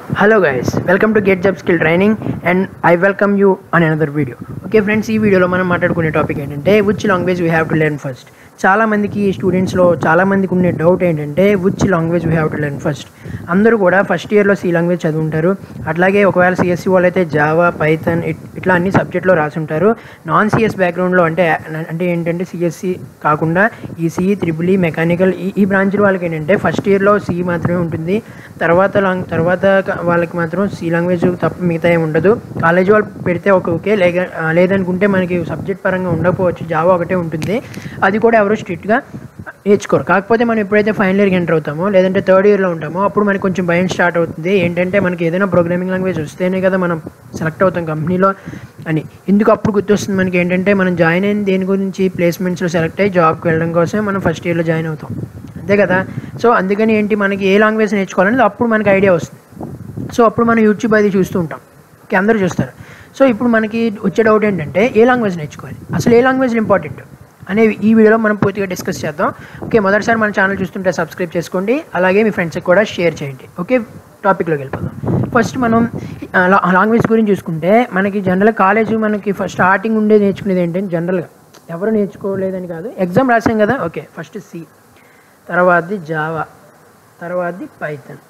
hello guys welcome to get job skill training and I welcome you an another video okay friends ఈ వీడియోలో మనం మాట్లాడుకునే topic ఏంటంటే which language we have to learn first చాలా మందికి స్టూడెంట్స్లో చాలా మందికి ఉండే డౌట్ ఏంటంటే which language we have to learn first అందరూ కూడా ఫస్ట్ ఇయర్లో సి లాంగ్వేజ్ చదువుంటారు అట్లాగే ఒకవేళ సిఎస్సి వాళ్ళు అయితే జావా పైథన్ ఇట్లా అన్ని సబ్జెక్ట్లో రాసుంటారు నాన్ సిఎస్ బ్యాక్గ్రౌండ్లో అంటే అంటే ఏంటంటే సిఎస్సి కాకుండా ఈ సిఈ త్రిబుల్ మెకానికల్ ఈ ఈ బ్రాంచ్ వాళ్ళకి ఏంటంటే ఫస్ట్ ఇయర్లో సి మాత్రమే ఉంటుంది తర్వాత లాంగ్ తర్వాత క- వాళ్ళకి మాత్రం సి లాంగ్వేజ్ తప్ప మిగతా ఏమి ఉండదు కాలేజ్ వాళ్ళు పెడితే ఒక ఓకే లేక ఆ, లేదనుకుంటే మనకి సబ్జెక్ట్ పరంగా ఉండకపోవచ్చు జావా ఒకటే ఉంటుంది అది కూడా ఎవరు స్ట్రిక్ట్గా నేర్చుకోరు కాకపోతే మనం ఎప్పుడైతే ఫైనల్ ఇయర్కి ఎంటర్ అవుతామో లేదంటే థర్డ్ ఇయర్లో ఉంటామో అప్పుడు మనకి కొంచెం భయం స్టార్ట్ అవుతుంది ఏంటంటే మనకి ఏదైనా ప్రోగ్రామింగ్ లాంగ్వేజ్ వస్తేనే కదా మనం సెలెక్ట్ అవుతాం కంపెనీలో అని ఎందుకు అప్పుడు గుర్తొస్తుంది మనకి ఏంటంటే మనం జాయిన్ అయిన దేని గురించి ప్లేస్మెంట్స్లో సెలెక్ట్ అయ్యి జాబ్కి వెళ్ళడం కోసం మనం ఫస్ట్ ఇయర్లో జాయిన్ అవుతాం అంతే కదా సో అందుకని ఏంటి మనకి ఏ లాంగ్వేజ్ నేర్చుకోవాలనేది అప్పుడు మనకి ఐడియా వస్తుంది సో అప్పుడు మనం యూట్యూబ్ అది చూస్తూ ఉంటాం ఓకే అందరూ చూస్తారు సో ఇప్పుడు మనకి వచ్చే డౌట్ ఏంటంటే ఏ లాంగ్వేజ్ నేర్చుకోవాలి అసలు ఏ లాంగ్వేజ్ ఇంపార్టెంట్ అనేవి ఈ వీడియోలో మనం పూర్తిగా డిస్కస్ చేద్దాం ఓకే మొదటిసారి మన ఛానల్ చూస్తుంటే సబ్స్క్రైబ్ చేసుకోండి అలాగే మీ ఫ్రెండ్స్కి కూడా షేర్ చేయండి ఓకే టాపిక్లోకి వెళ్ళిపోదాం ఫస్ట్ మనం ఆ, లా- లాంగ్వేజ్ గురించి చూసుకుంటే మనకి జనరల్ కాలేజ్ మనకి ఫస్ట్ స్టార్టింగ్ ఉండే నేర్చుకునేది ఏంటంటే జనరల్గా ఎవరు నేర్చుకోలేదని కాదు ఎగ్జామ్ రాసాం కదా ఓకే ఫస్ట్ సి తర్వాతది జావా తర్వాతది పైథన్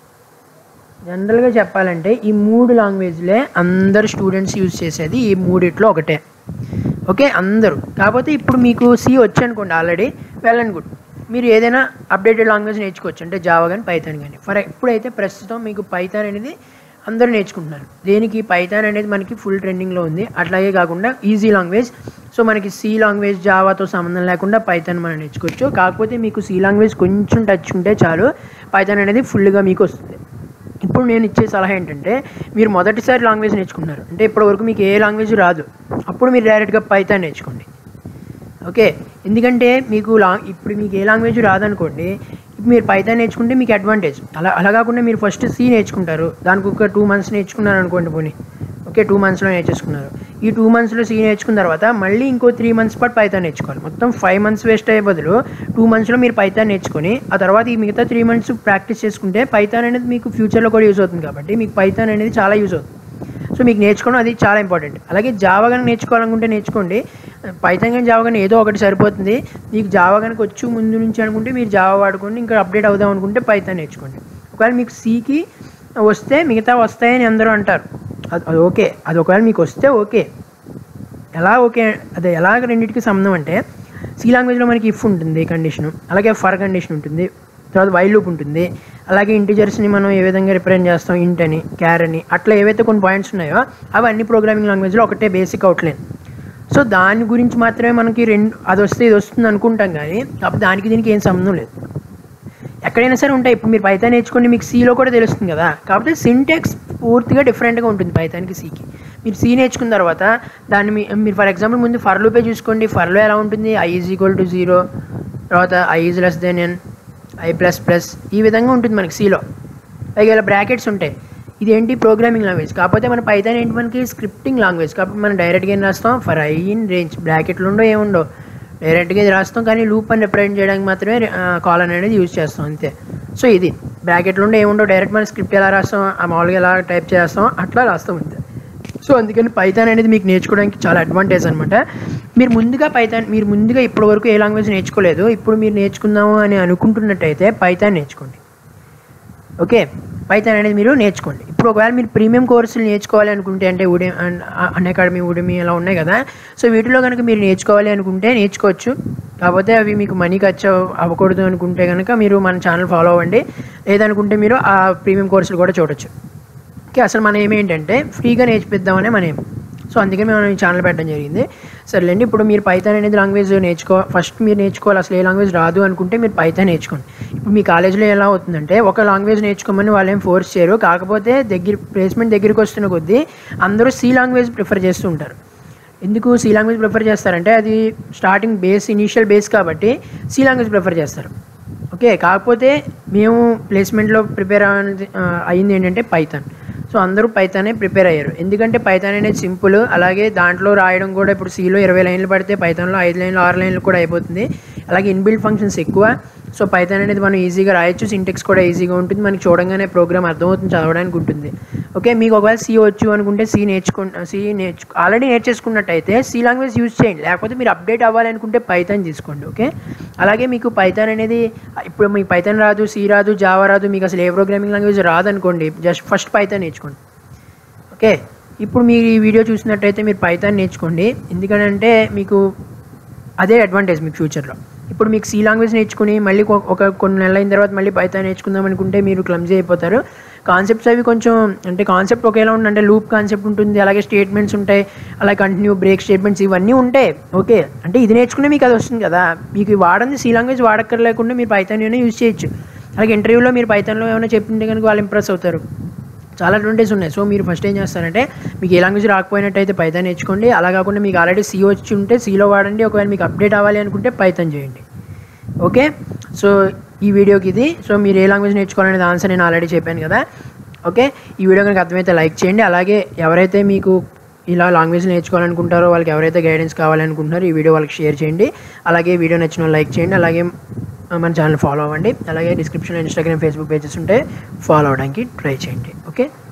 జనరల్గా చెప్పాలంటే ఈ మూడు లాంగ్వేజ్లే అందరు స్టూడెంట్స్ యూజ్ చేసేది ఈ మూడిట్లో ఒకటే ఓకే అందరూ కాకపోతే ఇప్పుడు మీకు సి వచ్చి అనుకోండి ఆల్రెడీ వెల్ అండ్ గుడ్ మీరు ఏదైనా అప్డేటెడ్ లాంగ్వేజ్ నేర్చుకోవచ్చు అంటే జావా కానీ పైథాన్ కానీ ఫర్ ఇప్పుడైతే ప్రస్తుతం మీకు పైథాన్ అనేది అందరూ నేర్చుకుంటున్నారు దేనికి పైథాన్ అనేది మనకి ఫుల్ ట్రెండింగ్లో ఉంది అట్లాగే కాకుండా ఈజీ లాంగ్వేజ్ సో మనకి సి లాంగ్వేజ్ జావాతో సంబంధం లేకుండా పైథాన్ మనం నేర్చుకోవచ్చు కాకపోతే మీకు సి లాంగ్వేజ్ కొంచెం టచ్ ఉంటే చాలు పైథాన్ అనేది ఫుల్గా మీకు వస్తుంది ఇప్పుడు నేను ఇచ్చే సలహా ఏంటంటే మీరు మొదటిసారి లాంగ్వేజ్ నేర్చుకున్నారు అంటే ఇప్పటివరకు మీకు ఏ లాంగ్వేజ్ రాదు అప్పుడు మీరు డైరెక్ట్గా పైథాన్ నేర్చుకోండి ఓకే ఎందుకంటే మీకు లా ఇప్పుడు మీకు ఏ లాంగ్వేజ్ రాదనుకోండి ఇప్పుడు మీరు పైథాన్ నేర్చుకుంటే మీకు అడ్వాంటేజ్ అలా అలా కాకుండా మీరు ఫస్ట్ సి నేర్చుకుంటారు దానికి ఒక టూ మంత్స్ నేర్చుకున్నారు అనుకోండి పోనీ ఓకే టూ మంత్స్లో నేర్చేసుకున్నారు ఈ టూ మంత్స్లో సి నేర్చుకున్న తర్వాత మళ్ళీ ఇంకో త్రీ మంత్స్ పాటు పైథాన్ నేర్చుకోవాలి మొత్తం ఫైవ్ మంత్స్ వేస్ట్ అయ్యే బదులు టూ మంత్స్లో మీరు పైథాన్ నేర్చుకొని ఆ తర్వాత ఈ మిగతా త్రీ మంత్స్ ప్రాక్టీస్ చేసుకుంటే పైథాన్ అనేది మీకు ఫ్యూచర్లో కూడా యూజ్ అవుతుంది కాబట్టి మీకు పైథాన్ అనేది చాలా యూజ్ అవుతుంది సో మీకు నేర్చుకోవడం అది చాలా ఇంపార్టెంట్ అలాగే జావా కనుక నేర్చుకోవాలనుకుంటే నేర్చుకోండి పైథాన్ కానీ జావా కానీ ఏదో ఒకటి సరిపోతుంది మీకు జావా కనుక వచ్చి ముందు నుంచి అనుకుంటే మీరు జావా వాడుకోండి ఇంకా అప్డేట్ అవుదాం అనుకుంటే పైథాన్ నేర్చుకోండి ఒకవేళ మీకు సికి వస్తే మిగతా వస్తాయని అందరూ అంటారు అది అది ఓకే అది ఒకవేళ మీకు వస్తే ఓకే ఎలా ఓకే అదే ఎలాగ రెండింటికి సంబంధం అంటే సి లాంగ్వేజ్లో మనకి ఇఫ్ ఉంటుంది కండిషన్ అలాగే ఫర్ కండిషన్ ఉంటుంది తర్వాత వైల్ లూప్ ఉంటుంది అలాగే ఇంటిజర్స్ని మనం ఏ విధంగా రిప్రజెంట్ చేస్తాం ఇంట్ అని క్యార్ అని అట్లా ఏవైతే కొన్ని పాయింట్స్ ఉన్నాయో అవి అన్ని ప్రోగ్రామింగ్ లాంగ్వేజ్లో ఒకటే బేసిక్ అవుట్లైన్ సో దాని గురించి మాత్రమే మనకి రెండు అది వస్తే ఇది వస్తుంది అనుకుంటాం కానీ కాకపోతే దానికి దీనికి ఏం సంబంధం లేదు ఎక్కడైనా సరే ఉంటాయి ఇప్పుడు మీరు పైథాన్ నేర్చుకోండి మీకు సీలో కూడా తెలుస్తుంది కదా కాకపోతే సింటెక్స్ పూర్తిగా డిఫరెంట్గా ఉంటుంది పైథాన్కి సీకి మీరు సీ నేర్చుకున్న తర్వాత దాన్ని మీ మీరు ఫర్ ఎగ్జాంపుల్ ముందు ఫర్ లూపే చూసుకోండి ఫర్లో ఎలా ఉంటుంది i is equal to zero తర్వాత i is less than n i plus plus ఈ విధంగా ఉంటుంది మనకి సీలో పైగా ఇలా బ్రాకెట్స్ ఉంటాయి ఇది ఏంటి ప్రోగ్రామింగ్ లాంగ్వేజ్ కాకపోతే మన పైథాన్ ఏంటి మనకి స్క్రిప్టింగ్ లాంగ్వేజ్ కాబట్టి మనం డైరెక్ట్గా ఏం రాస్తాం ఫర్ ఐ ఇన్ రేంజ్ బ్రాకెట్లు ఉండో ఏముండో డైరెక్ట్గా ఇది రాస్తాం కానీ లూప్ అని రిప్రజెంట్ చేయడానికి మాత్రమే కాల్ అనేది యూజ్ చేస్తాం అంతే సో ఇది బ్రాకెట్లు ఉండే ఏముండో డైరెక్ట్ మన స్క్రిప్ట్ ఎలా రాస్తాం ఆ మామూలుగా ఎలా టైప్ చేస్తాం అట్లా రాస్తాం అంతే సో అందుకని పైథాన్ అనేది మీకు నేర్చుకోవడానికి చాలా అడ్వాంటేజ్ అనమాట మీరు ముందుగా పైథాన్ మీరు ముందుగా ఇప్పటి వరకు ఏ లాంగ్వేజ్ నేర్చుకోలేదు ఇప్పుడు మీరు నేర్చుకుందాము అని అనుకుంటున్నట్టయితే పైథాన్ నేర్చుకోండి ఓకే పైథాన్ అనేది మీరు నేర్చుకోండి ఇప్పుడు ఒకవేళ మీరు ప్రీమియం కోర్సులు నేర్చుకోవాలి అనుకుంటే అంటే ఉడే అన్ అకాడమీ ఉడమి అలా ఉన్నాయి కదా సో వీటిలో కనుక మీరు నేర్చుకోవాలి అనుకుంటే నేర్చుకోవచ్చు కాకపోతే అవి మీకు మనీ ఖర్చు అవ- అవ్వకూడదు అనుకుంటే కనుక మీరు మన ఛానల్ ఫాలో అవ్వండి లేదనుకుంటే మీరు ఆ ప్రీమియం కోర్సులు కూడా చూడొచ్చు ఓకే అసలు మన ఏం ఏంటంటే ఫ్రీగా నేర్పిద్దామనే మన ఏం సో అందుకని మేము ఈ ఛానల్ పెట్టడం జరిగింది సర్లేండి ఇప్పుడు మీరు పైథాన్ అనేది లాంగ్వేజ్ నేర్చుకో ఫస్ట్ మీరు నేర్చుకోవాలి అసలు ఏ లాంగ్వేజ్ రాదు అనుకుంటే మీరు పైథాన్ నేర్చుకోండి ఇప్పుడు మీ కాలేజీలో ఎలా అవుతుందంటే ఒక లాంగ్వేజ్ నేర్చుకోమని వాళ్ళు ఏం ఫోర్స్ చేయరు కాకపోతే దగ్గర ప్లేస్మెంట్ దగ్గరికి వస్తున్న కొద్దీ అందరూ సి లాంగ్వేజ్ ప్రిఫర్ చేస్తూ ఉంటారు ఎందుకు సి లాంగ్వేజ్ ప్రిఫర్ చేస్తారంటే అది స్టార్టింగ్ బేస్ ఇనీషియల్ బేస్ కాబట్టి సి లాంగ్వేజ్ ప్రిఫర్ చేస్తారు ఓకే కాకపోతే మేము ప్లేస్మెంట్లో ప్రిపేర్ అయింది ఏంటంటే పైథాన్ సో అందరూ పైథానే ప్రిపేర్ అయ్యారు ఎందుకంటే పైథాన్ అనేది సింపుల్ అలాగే దాంట్లో రాయడం కూడా ఇప్పుడు సీలో ఇరవై లైన్లు పడితే పైథాన్లో ఐదు లైన్లు ఆరు లైన్లు కూడా అయిపోతుంది అలాగే ఇన్బిల్డ్ ఫంక్షన్స్ ఎక్కువ సో పైథాన్ అనేది మనం ఈజీగా రాయొచ్చు సింటెక్స్ కూడా ఈజీగా ఉంటుంది మనకి చూడంగానే ప్రోగ్రామ్ అర్థమవుతుంది చదవడానికి ఉంటుంది ఓకే మీకు ఒకవేళ సి వచ్చు అనుకుంటే సి నేర్చుకు సి నేర్చు ఆల్రెడీ నేర్చేసుకున్నట్టయితే సి లాంగ్వేజ్ యూజ్ చేయండి లేకపోతే మీరు అప్డేట్ అవ్వాలనుకుంటే పైథాన్ తీసుకోండి ఓకే అలాగే మీకు పైథాన్ అనేది ఇప్పుడు మీకు పైథాన్ రాదు సి రాదు జావా రాదు మీకు అసలు ఏ ప్రోగ్రామింగ్ లాంగ్వేజ్ రాదనుకోండి జస్ట్ ఫస్ట్ పైథాన్ నేర్చుకోండి ఓకే ఇప్పుడు మీరు ఈ వీడియో చూసినట్టయితే మీరు పైథాన్ నేర్చుకోండి ఎందుకంటే మీకు అదే అడ్వాంటేజ్ మీకు ఫ్యూచర్లో ఇప్పుడు మీకు సి లాంగ్వేజ్ నేర్చుకుని మళ్ళీ కొ- ఒక కొన్ని నెలలు అయిన తర్వాత మళ్ళీ పైథాన్ నేర్చుకుందాం అనుకుంటే మీరు క్లమ్జీ అయిపోతారు కాన్సెప్ట్స్ అవి కొంచెం అంటే కాన్సెప్ట్ ఒకేలా ఉంది అంటే లూప్ కాన్సెప్ట్ ఉంటుంది అలాగే స్టేట్మెంట్స్ ఉంటాయి అలాగే కంటిన్యూ బ్రేక్ స్టేట్మెంట్స్ ఇవన్నీ ఉంటాయి ఓకే అంటే ఇది నేర్చుకునే మీకు అది వస్తుంది కదా మీకు ఈ వాడంది సి లాంగ్వేజ్ వాడక్కర్లేకుండా మీరు పైథాన్ అయినా యూజ్ చేయొచ్చు అలాగే ఇంటర్వ్యూలో మీరు పైథాన్లో ఏమైనా చెప్పింటే కనుక వాళ్ళు ఇంప్రెస్ అవుతారు చాలా అడ్వాంటేజ్ ఉన్నాయి సో మీరు ఫస్ట్ ఏం చేస్తారంటే మీకు ఏ లాంగ్వేజ్ రాకపోయినట్టయితే పైథాన్ నేర్చుకోండి అలా కాకుండా మీకు ఆల్రెడీ సి వచ్చి ఉంటే సిలో వాడండి ఒకవేళ మీకు అప్డేట్ అవ్వాలి అనుకుంటే పైథాన్ చేయండి ఓకే సో ఈ వీడియోకి ఇది సో మీరు ఏ లాంగ్వేజ్ నేర్చుకోవాలనేది ఆన్సర్ నేను ఆల్రెడీ చెప్పాను కదా ఓకే ఈ వీడియో కనుక అర్థమైతే లైక్ చేయండి అలాగే ఎవరైతే మీకు ఇలా లాంగ్వేజ్ నేర్చుకోవాలనుకుంటారో వాళ్ళకి ఎవరైతే గైడెన్స్ కావాలనుకుంటున్నారో ఈ వీడియో వాళ్ళకి షేర్ చేయండి అలాగే ఈ వీడియో నచ్చిన వాళ్ళు లైక్ చేయండి అలాగే మన ఛానల్ ఫాలో అవ్వండి అలాగే డిస్క్రిప్షన్లో ఇన్స్టాగ్రామ్ ఫేస్బుక్ పేజెస్ ఉంటే ఫాలో అవ్వడానికి ట్రై చేయండి ఓకే